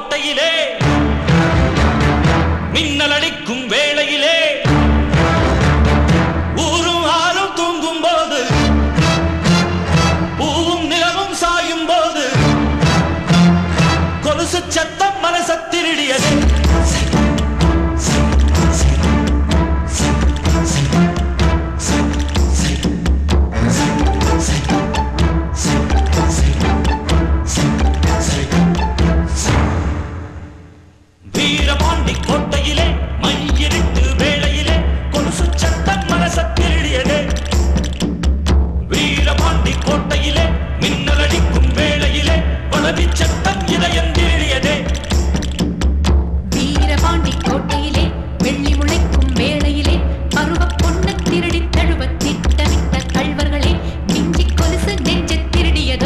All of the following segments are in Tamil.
கோட்டையிலே மின்னல் அடிக்கும் வேளையிலே ஊரும் ஆறும் தூங்கும் போது பூவும் நிலவும் சாயும் போது கொலுசு சத்தம் மனச திருடியது வீரபாண்டி கோட்டையிலே மையிருட்டு வேளையிலே கொலுசு சத்தம் மனச திருடியது வீரபாண்டி கோட்டையிலே மின்னல் அடிக்கும் வேளையிலே வளவி சத்தம் இதயம் திருடியதே வீரபாண்டி கோட்டையிலே வெள்ளி முளைக்கும் வேளையிலே பருவ பொண்ணு திருடி தழுவ திட்டமிட்ட கள்வர்களே மிஞ்சி கொலுசு நெஞ்ச திருடியதோ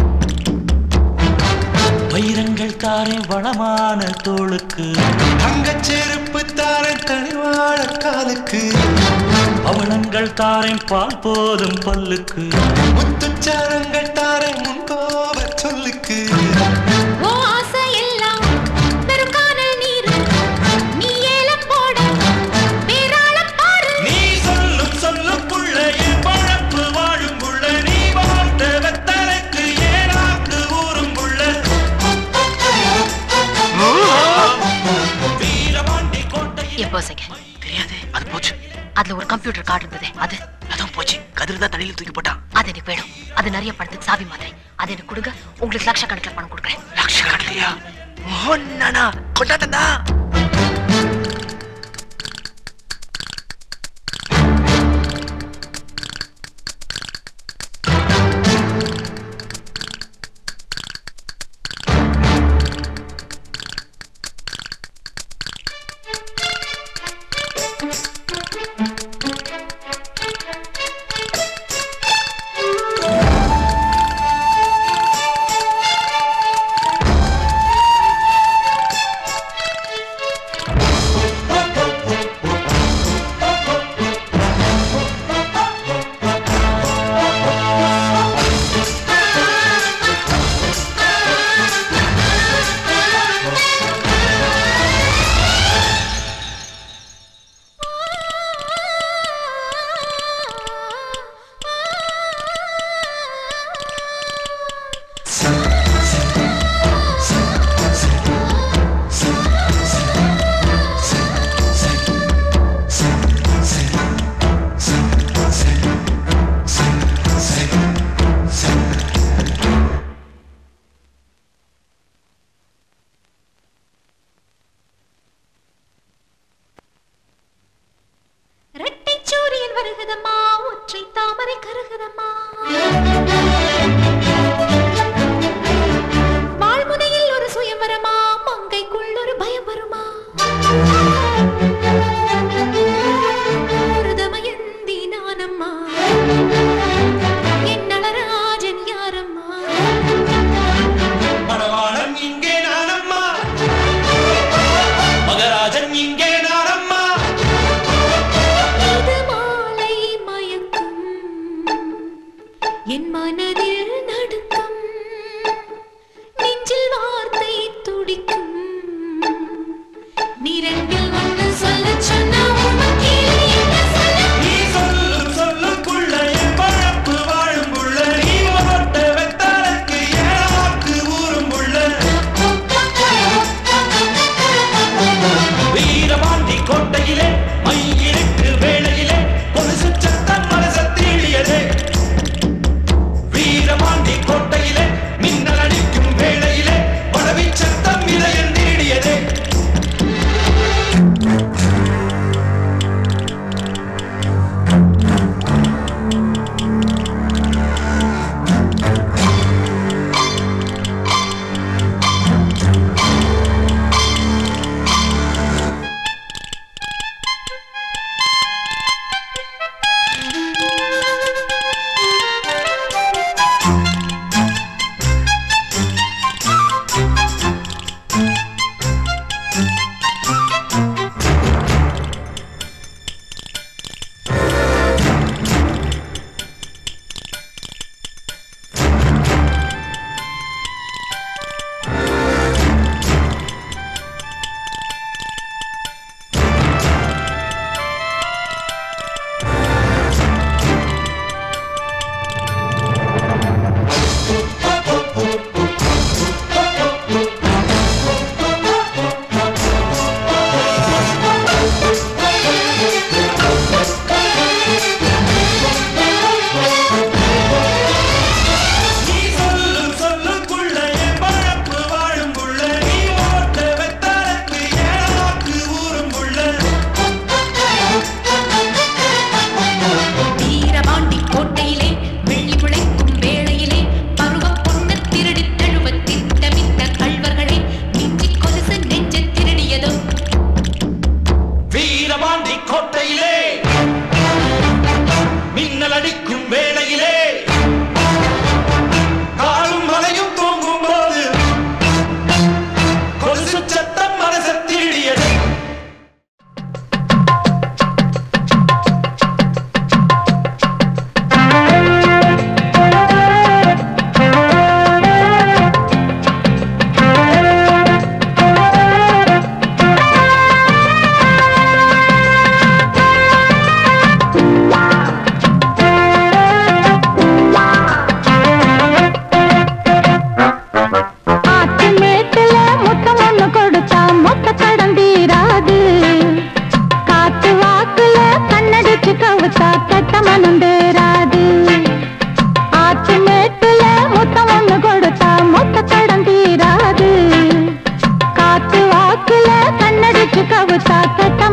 வைரங்கள் தாரே வளமான தோளுக்கு தங்கச் செருப்பு தாரன் தனிவாழ காலுக்கு அவலங்கள் தாரேன் பால் போதும் பல்லுக்கு முத்துச்சாரங்கள் தாரன் முன் கோப சொல்லுக்கு ஓ ஆசை எல்லாம் பெருங்கானல் நீர் நீ ஏலம் போட வேறாளம் பாரு நீ சொல்லும் சொல்லுக்குள்ள என் பழப்பு வாழும் புள்ள நீ வாழ்ந்த வெத்தலைக்கு ஏனாக்கு ஊரும் புள்ள வீரபாண்டி கோட்டையில் என் பர்ஸ் எங்க தெரியாது அது போச்சு அதுல ஒரு கம்ப்யூட்டர் கார்டு இருந்தது அது அதான் போச்சு கதிர் தான் தலையில தூக்கி போட்டான் அது எனக்கு வேணும் அது நிறைய பணத்துக்கு சாவி மாதிரி அது எனக்கு கொடுங்க உங்களுக்கு லட்சக்கணக்கில் பணம் கொடுக்குறேன் லட்சக்கணக்கிலையா ஒன்னா கொண்டாட்டா இரட்டை சூரியன் வருகுதம்மா ஒற்றை தாமரை கருகுதம்மா வாழ்முனையில் ஒரு சுயம்பரமா மங்கைக்குள் ஒரு பயம் வருமா ஒரு தமயந்தி நானம்மா என் நளராஜன் யாரம்மா மணவாளன் இங்கே நானம்மா மகராஜன் இங்கே நானம்மா இது மாலை மயக்கம் என் மனதில்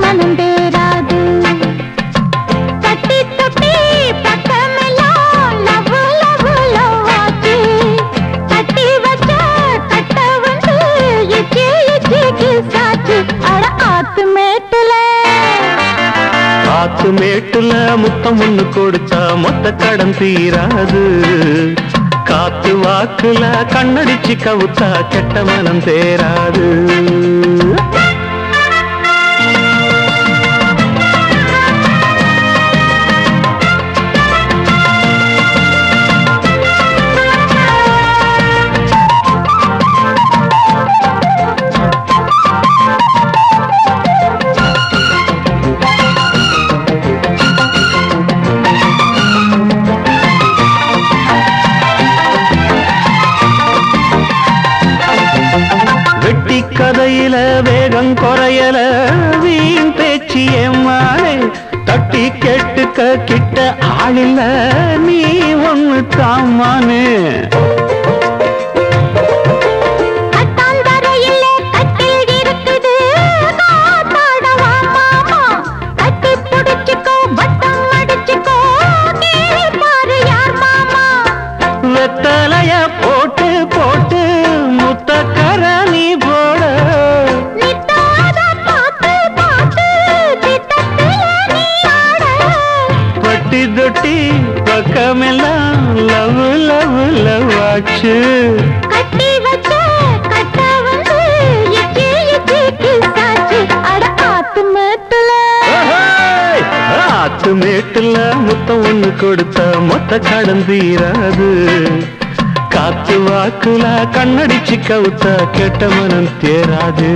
மனம் தேராது தட்டி தொட்டி பக்கமெல்லாம் லவ்வு லவ்வு லவ்வாச்சு தட்டி வச்ச கட்ட வந்து இச்சி இச்சி கிசாச்சு அட ஆத்து மேட்டுல காத்து மேட்டுல முத்தம் ஒண்ணு கொடுத்தா மொத்த கடன் தீராது காத்து வாக்குல கண்ணடிச்சு கவுத்தா கெட்ட மனம் தேராது வெட்டி கதையில வேகம் குறையல வீண் பேச்சு ஏமானே தட்டி கேட்டுக்க கிட்ட ஆளில்ல நீ ஒண்ணு தாமானே கட்டான் வரையில கட்டில் இருக்குது காத்தாடவா மாமா கட்டி புடிச்சுக்கோ வட்டம் அடிச்சுக்கோ நீ பாரு யார் மாமா வெத்தலைய போட்டு போட்டு முத்தக்கர நீ போட நித்தாத பார்த்து பார்த்து சித்தத்துல நீ ஆட பட்டி தொட்டி பக்கமெல்லாம் லவ் லவ் லவ் ஆச்சு கட்டி வச்ச கட்ட வந்து இச்சி இச்சி கிசாச்சு அட ஆத்து மேட்டுல ஓஹோய்! ஆத்து மேட்டுல முத்தம் ஒண்ணு கொடுத்த மொத்த கடன் தீராது காத்து வாக்குல கண்ணடிச்சு கவுத்தா கெட்ட மனம் தேராது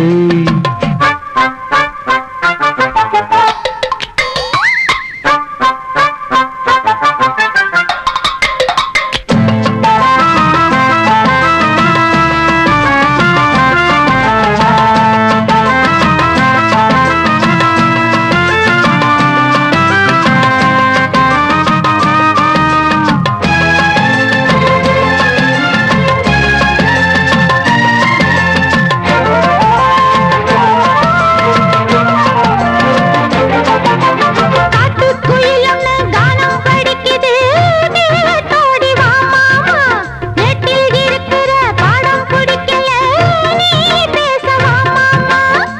காட்டுக்குயிலொன்னு கானம் படிக்குது நீ தோடி வா மாமா நெட்டில் இருக்கிற பாடம் பிடிக்கல நீ பேச வா மாமா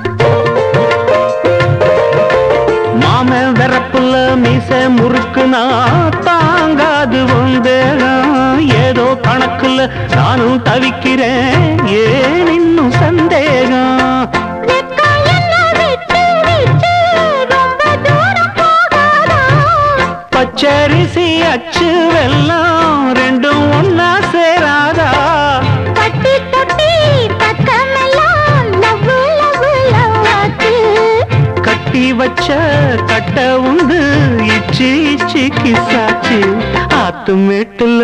மாமன் வெறப்புல மீச முறுக்குனா தாங்காது வந்தேகம் ஏதோ கணக்குல நானும் தவிக்கிறேன் ஏன் இன்னும் சந்தேகம் வெக்கம் என்ன விட்டு விட்டு ரொம்ப தூரம் போகாதா பச்சரிசி அச்சு வெல்லம் ரெண்டும் ஒன்னா சேராதா கட்டி தொட்டி பக்கமெல்லாம் லவ்வு லவ்வு லவ்வாச்சு கட்டி வச்ச கட்ட உண்டு இச்சி இச்சி கிசாச்சு ஆத்து மேட்டுல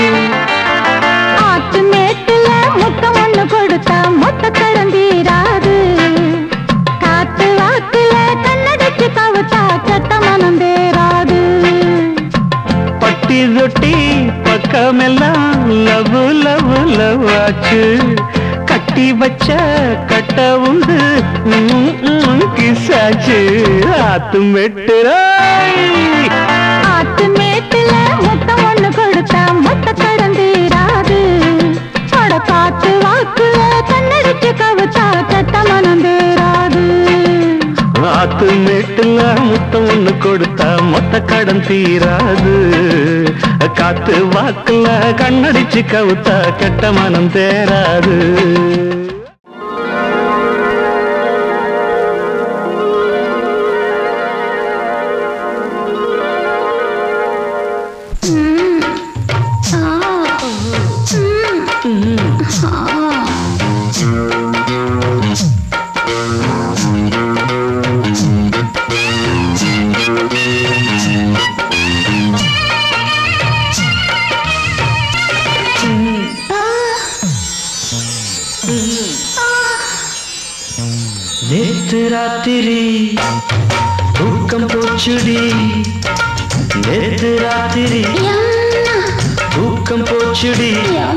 ஆத்து மேட்டுல முத்தம் ஒண்ணு கொடுத்தா மொத்த கடந்தீராது காத்து வாக்குல கண்ணடிச்சு கவுத்தா கெட்ட மனம் தேராது பட்டி தொட்டி பக்கமெல்லாம் லவ் லவ் லவ் ஆச்சு கட்டி வச்ச கட்ட உண்டு ம், ம், கிசாச்சு ஆத்து மெட்டுராய் ஆத்து மேட்டுல முத்தம் ஒண்ணு கொடுத்தா மொத்த கடந்தீராது அட காத்து வாக்குல கண்ணடிச்சு கவுத்தா கெட்ட மனம் தேராது ஆத்து மேட்டுல முத்தம் ஒண்ணு கொடுத்தா மொத்த கடன் தீராது காத்து வாக்குல கண்ணடிச்சு கவுத்தா கெட்ட மனம் தேராது நேத்து ராத்திரி தூக்கம் போச்சுடி நேத்து ராத்திரி தூக்கம் போச்சுடி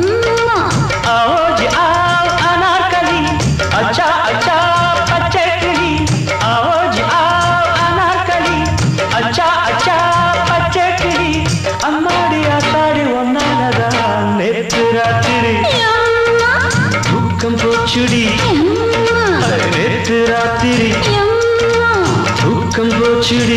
आओ आओ अनारकली अच्छा अच्छा पचकली आओ போச்சுடி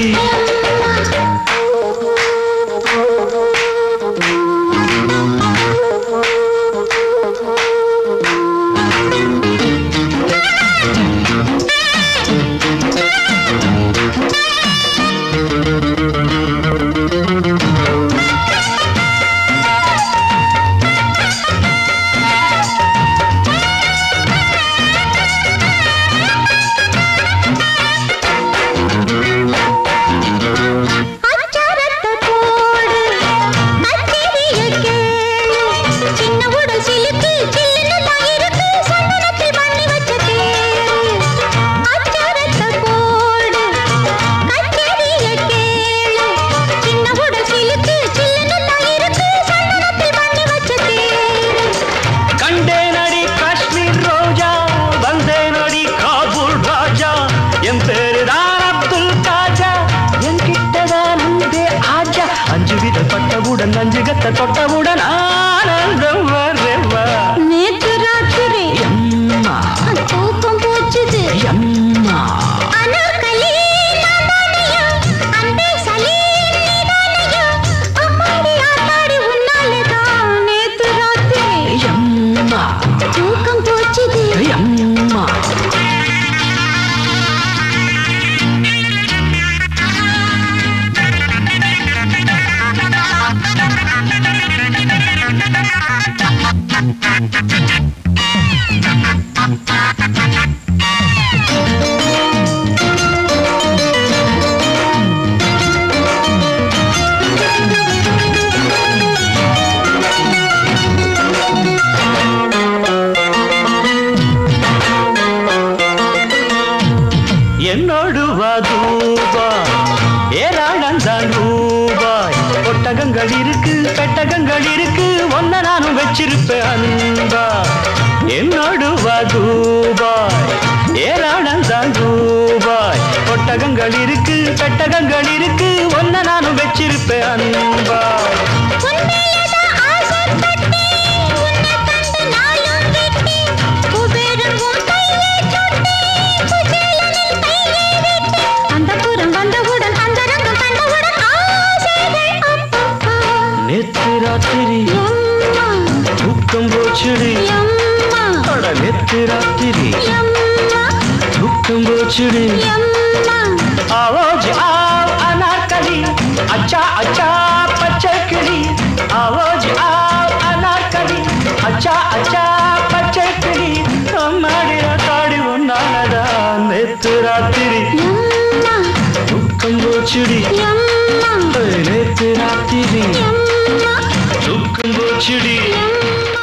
அச்சாரத்தை போடு கச்சேரிய கேளு சின்ன உடல் சிலுக்கு சில்லுன்னு தான் இருக்கு சந்தனத்தில் பண்ணி வச்ச தேரு அச்சாரத்தை போடு கச்சேரிய கேளு சின்ன உடல் சிலுக்கு சில்லுன்னு தான் இருக்கு சந்தனத்தில் பண்ணி வச்ச தேரு கண்டேனடி காஷ்மீர் ரோஜா வந்தேனடி காபூல் ராஜா என் பேரு தான் அப்துல் காஜா என் கிட்டதான் அன்பே ஆஜா அஞ்சு வித பட்டவுடன் அஞ்சு கத்த தொட்டவுடன் ஆனந்தம் வரவா நேத்து ராத்திரி எம்மா தூக்கம் போச்சுது எம்மா அனார்களே நானானையா, அன்பே சலீம் நீதானையா, அம்மாடி ஆத்தாடி உன்னாலதான் நேத்து ராத்திரி எம்மா தூக்கம் போச்சுது எம்மா என்னோடு வா தூபாய் ஏராளந்தான் ரூபாய் ஒட்டகங்கள் இருக்கு பெட்டகங்கள் இருக்கு ஒன்ன நானும் வச்சிருப்பேன் அன்பா என்னோடு வா தூபாய் ஏராளந்தான் ரூபாய் ஒட்டகங்கள் இருக்கு பெட்டகங்கள் இருக்கு ஒன்ன நானும் வச்சிருப்பேன் அன்பா உன்மேலதான் ஆசைப்பட்டேன், உன்னை கண்டு நாளும் விட்டேன். குபேரன் உன் கையை தொட்டேன், குசேலனின் கையை விட்டேன். அந்தப்புறம் வந்தவுடன் அந்தரங்கம் கண்டவுடன் ஆசைகள் அப்பப்பா. நேத்து ராத்திரி எம்மா, தூக்கம் போச்சுடி எம்மா, அட நேத்து ராத்திரி எம்மா, தூக்கம் போச்சுடி எம்மா. आवाज आओ अनारकली अच्छा अच्छा பச்சை கிளி आवाज आओ अनारकली अच्छा अच्छा பச்சை கிளி அம்மாடி காடி உன்னானதா நேத்து ராத்திரி எம்மா, தூக்கம் போச்சுடி எம்மா, ஏய், நேத்து ராத்திரி எம்மா, தூக்கம் போச்சுடி எம்மா.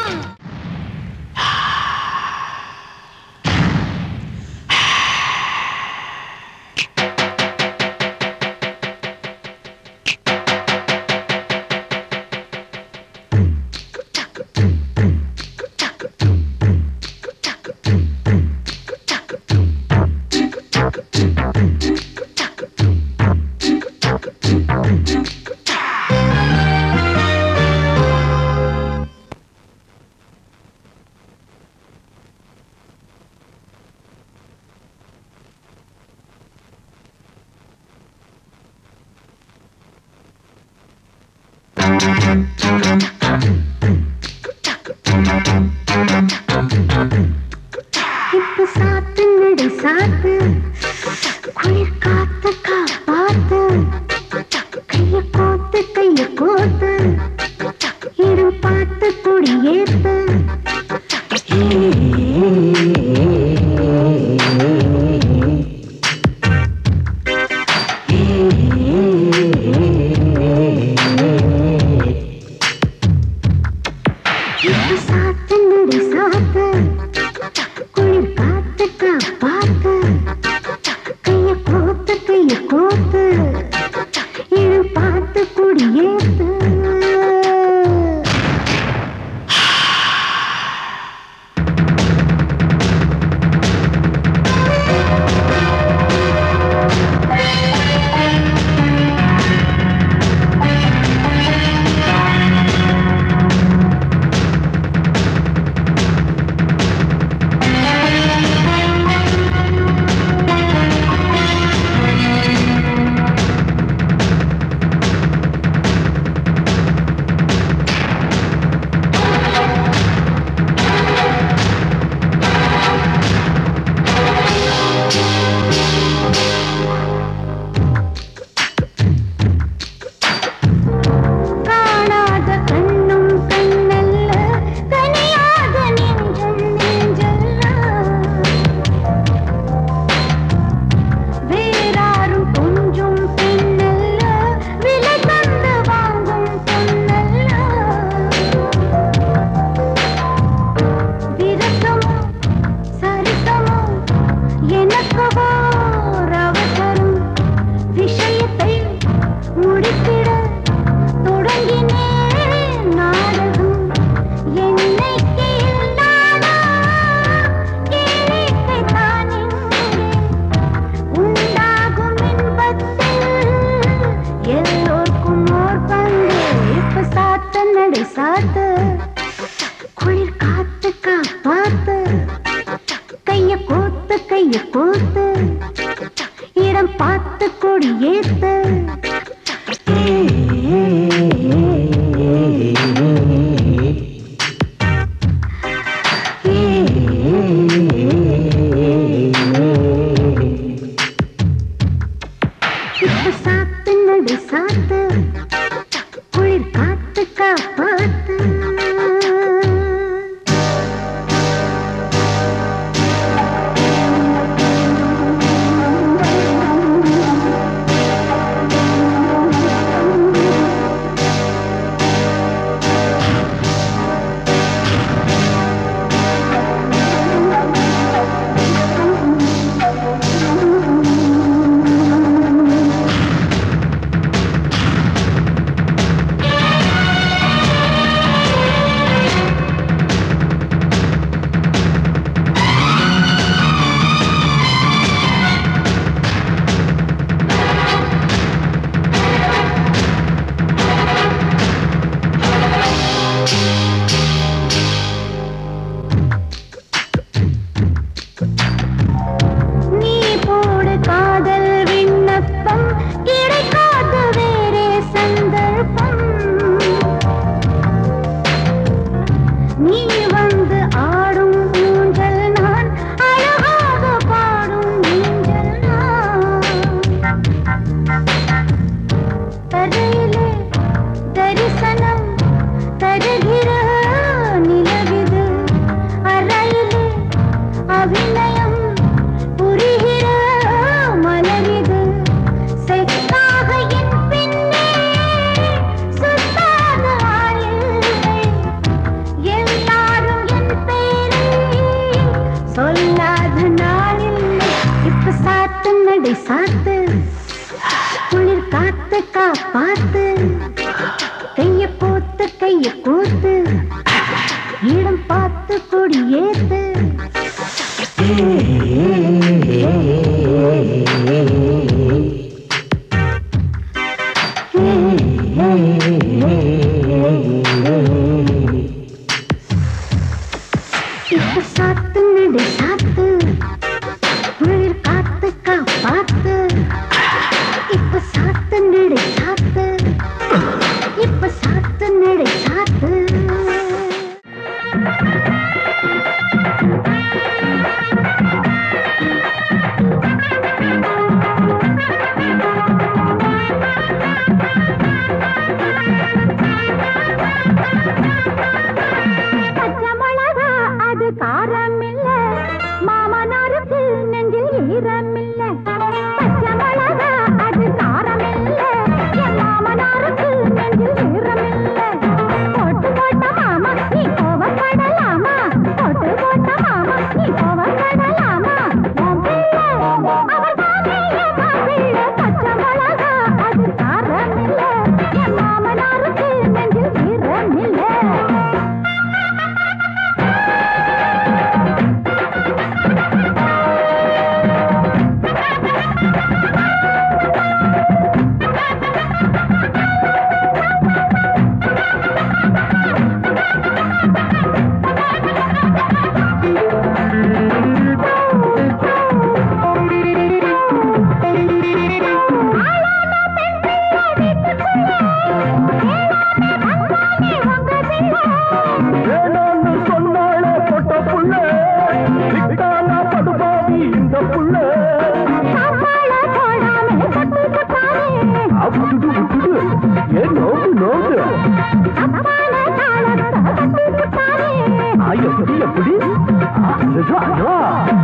கொடியேத்த இப்ப சாத்து நடு சாத்து குளிர் காத்து காப்பாத்து நீ போடு காதல் விண்ணப்பம் கிடைக்காத வேறே சந்தர்ப்பம் நீ வந்து ஆடும் ஊஞ்சல் நான் அழகாக பாடும் ஊஞ்சல் நான் தரையிலே தரிசனம் தருகிற நிலவிது அறையிலே அபிநயம் புரிகிற மலரிது செத்தாக என் பின்னே சுத்தாத ஆளில்லை எல்லாரும் என் பேரை சொல்லாத நாளில்லை இப்ப சாத்து நடை சாத்து குளிர் காத்து காப்பாத்து கைய போத்து கைய கூத்து இடம் பார்த்து கொடியேத்து இப்ப சாத்து நடு சாத்து குளிர் காத்து காப்பாத்து இப்ப சாத்து நடு சாத்து இப்ப சாத்து நடு சாத்து பச்சை மிளகா அது காரம் இல்ல மாமனாருக்கு நெஞ்சில் ஈரம் இல்ல பச்சை மிளகா அது காரம் இல்ல என் மாமனாருக்கு நெஞ்சில் ஈரம் இல்ல போட்டு போட்ட மாமா நீ கோவப்படலாமா போட்டு போட்ட மாமா நீ கோவப்படலாமா உன் பிள்ளை, அவர் தானே என் மாப்பிள்ளை. பச்சை மிளகா அது காரம் இல்ல என் மாமனாருக்கு நெஞ்சில் ஈரம் இல்ல வேணான்னு சொன்னாலே பொட்ட புள்ள விட்டானா படுபாவி இந்த புள்ள விட்டுடு விட்டுடு ஏன் நோக்கு நோக்கு ஐயோ எப்படி எப்படி ஆ, ஐயோ, ஐயோ.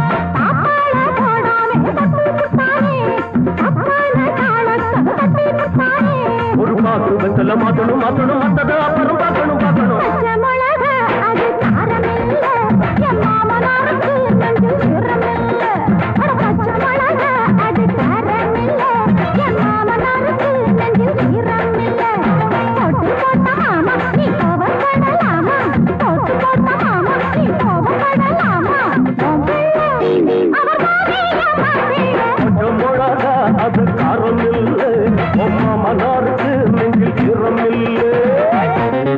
ஒரு பாத்து வெத்தல மாத்தணும் மாத்தணும் மத்தது அப்புறம் பார்க்கணும் பார்க்கணும் கொஞ்சம் மிளகா அது காரம் இல்லை உம்மா மனாருக்கு நெஞ்சில் ஈரம் இல்லை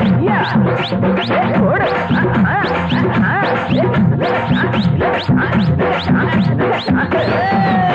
யா. ஏய், ஓடு. ஆ, ஆ, ஆ, ஆ. ஏய், ஆ, ஆ, ஆ, ஆ. ஏய்.